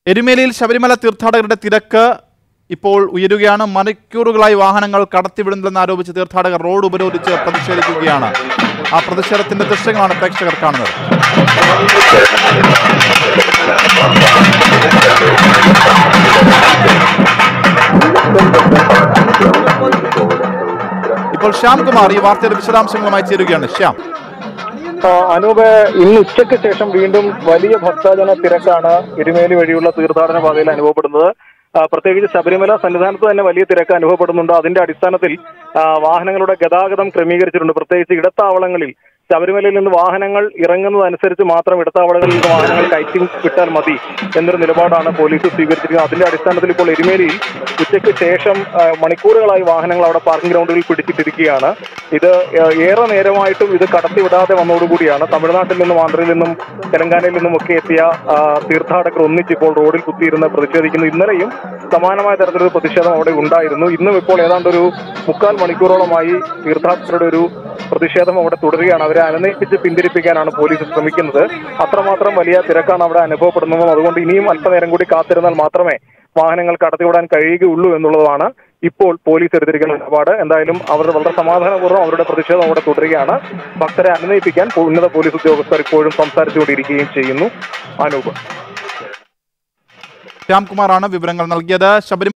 എരുമേലിയിൽ ശബരിമല തീർത്ഥാടകരുടെ തിരക്ക് ഇപ്പോൾ ഉയരുകയാണ് മണിക്കൂറുകളായി വാഹനങ്ങൾ കടത്തിവിടുന്നില്ലെന്ന് ആരോപിച്ച് തീർത്ഥാടകർ റോഡ് ഉപരോധിച്ച് പ്രതിഷേധിക്കുകയാണ് ആ പ്രതിഷേധത്തിന്റെ ദൃശ്യങ്ങളാണ് പ്രേക്ഷകർ കാണുന്നത് ഇപ്പോൾ ശ്യാംകുമാർ ഈ വാർത്തയുടെ വിശദാംശങ്ങളുമായി ചേരുകയാണ് ശ്യാം ആ, അനൂപ് ഇന്ന് ഉച്ചയ്ക്ക് ശേഷം വീണ്ടും വലിയ ഭക്തജന തിരക്കാണ് എരുമേലി വഴിയുള്ള തീർത്ഥാടന പാതയിൽ അനുഭവപ്പെടുന്നത് ആ, പ്രത്യേകിച്ച് ശബരിമല സന്നിധാനത്ത് തന്നെ വലിയ തിരക്ക് അനുഭവപ്പെടുന്നുണ്ട് അതിന്റെ അടിസ്ഥാനത്തിൽ ആ, വാഹനങ്ങളുടെ ഗതാഗതം ക്രമീകരിച്ചിട്ടുണ്ട് പ്രത്യേകിച്ച് ഇടത്താവളങ്ങളിൽ ശബരിമലയിൽ നിന്ന് വാഹനങ്ങൾ ഇറങ്ങുന്നതനുസരിച്ച് മാത്രം ഇടത്താവളങ്ങളിൽ നിന്ന് വാഹനങ്ങൾ കയറ്റി വിട്ടാൽ മതി എന്നൊരു നിലപാടാണ് പോലീസ് സ്വീകരിച്ചിരിക്കുന്നത് അതിന്റെ അടിസ്ഥാനത്തിൽ ഇപ്പോൾ എരുമേലിയിൽ ഉച്ചയ്ക്ക് ശേഷം ആ, മണിക്കൂറുകളായി വാഹനങ്ങൾ അവിടെ പാർക്കിംഗ് ഗ്രൗണ്ടുകളിൽ പിടിച്ചിട്ടിരിക്കുകയാണ് ഇത് ആ, ഏറെ നേരമായിട്ടും ഇത് കടത്തിവിടാതെ വന്നതോടുകൂടിയാണ് തമിഴ്നാട്ടിൽ നിന്നും ആന്ധ്രയിൽ നിന്നും തെലങ്കാനയിൽ നിന്നും ഒക്കെ എത്തിയ ആ, തീർത്ഥാടകർ ഒന്നിച്ചിപ്പോൾ റോഡിൽ കുത്തിയിരുന്ന് പ്രതിഷേധിക്കുന്നു ഇന്നലെയും സമാനമായ തരത്തിലൊരു പ്രതിഷേധം അവിടെ ഉണ്ടായിരുന്നു ഇന്നും ഇപ്പോൾ ഏതാണ്ട് ഒരു മുക്കാൽ മണിക്കൂറോളമായി തീർത്ഥാടകരുടെ ഒരു പ്രതിഷേധം അവിടെ തുടരുകയാണ് അവരെ അനുനയിപ്പിച്ച് പിന്തിരിപ്പിക്കാനാണ് പോലീസ് ശ്രമിക്കുന്നത് അത്രമാത്രം വലിയ തിരക്കാണ് അവിടെ അനുഭവപ്പെടുന്നതും അതുകൊണ്ട് ഇനിയും അല്പനേരം കൂടി കാത്തിരുന്നാൽ മാത്രമേ വാഹനങ്ങൾ കടത്തിവിടാൻ കഴിയുകയുള്ളൂ എന്നുള്ളതാണ് ഇപ്പോൾ പോലീസ് എടുത്തിരിക്കുന്ന നിലപാട് എന്തായാലും അവർ വളരെ സമാധാനപൂർവ്വം അവരുടെ പ്രതിഷേധം അവിടെ തുടരുകയാണ് ഭക്തരെ അനുനയിപ്പിക്കാൻ ഉന്നത പോലീസ് ഉദ്യോഗസ്ഥർ ഇപ്പോഴും സംസാരിച്ചുകൊണ്ടിരിക്കുകയും ചെയ്യുന്നു അനൂപ് ശ്യാംകുമാറാണ് വിവരങ്ങൾ നൽകിയത് ശബരിമല